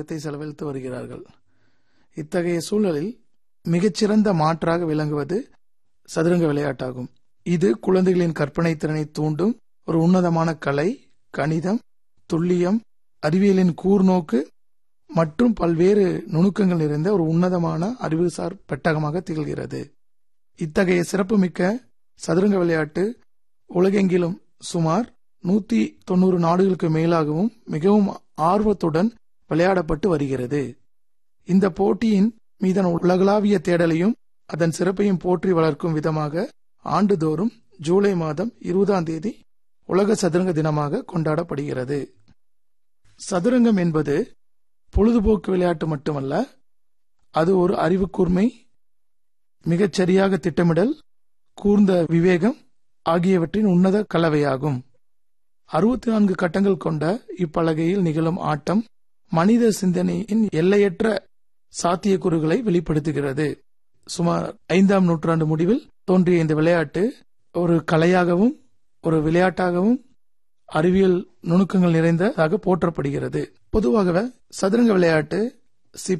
நேரத்தை செலவழித்து வருகிறார்கள் இத்தகைய சூழலில் மிகச்சிறந்த மாற்றாக விளங்குவது சதுரங்க விளையாட்டாகும் இது குழந்தைகளின் கற்பனை திறனை தூண்டும் ஒரு உன்னதமான கலை கணிதம் துல்லியம் அறிவியலின் கூர்நோக்கு மற்றும் பல்வேறு நுணுக்கங்கள் நிறைந்த ஒரு உன்னதமான அறிவுசார் பெட்டகமாக திகழ்கிறது இத்தகைய சிறப்புமிக்க சதுரங்க விளையாட்டு உலகெங்கிலும் சுமார் நூத்தி தொண்ணூறு நாடுகளுக்கு மேலாகவும் மிகவும் ஆர்வத்துடன் விளையாடப்பட்டு வருகிறது இந்த போட்டியின் மீதான உலகளாவிய தேடலையும் அதன் சிறப்பையும் போற்றி வளர்க்கும் விதமாக ஆண்டுதோறும் ஜூலை மாதம் இருபதாம் தேதி உலக சதுரங்க தினமாக கொண்டாடப்படுகிறது சதுரங்கம் என்பது பொழுதுபோக்கு விளையாட்டு மட்டுமல்ல அது ஒரு அறிவு கூர்மை மிகச் சரியாக திட்டமிடல் கூர்ந்த விவேகம் ஆகியவற்றின் உன்னத கலவையாகும் அறுபத்தி நான்கு கட்டங்கள் கொண்ட இப்பலகையில் நிகழும் ஆட்டம் மனித சிந்தனையின் எல்லையற்ற சாத்தியக்கூறுகளை வெளிப்படுத்துகிறது சுமார் ஐந்தாம் நூற்றாண்டு முடிவில் தோன்றிய இந்த விளையாட்டு ஒரு கலையாகவும் ஒரு விளையாட்டாகவும் அறிவியல் நுணுக்கங்கள் நிறைந்ததாக போற்றப்படுகிறது பொதுவாகவே சதுரங்க விளையாட்டு சி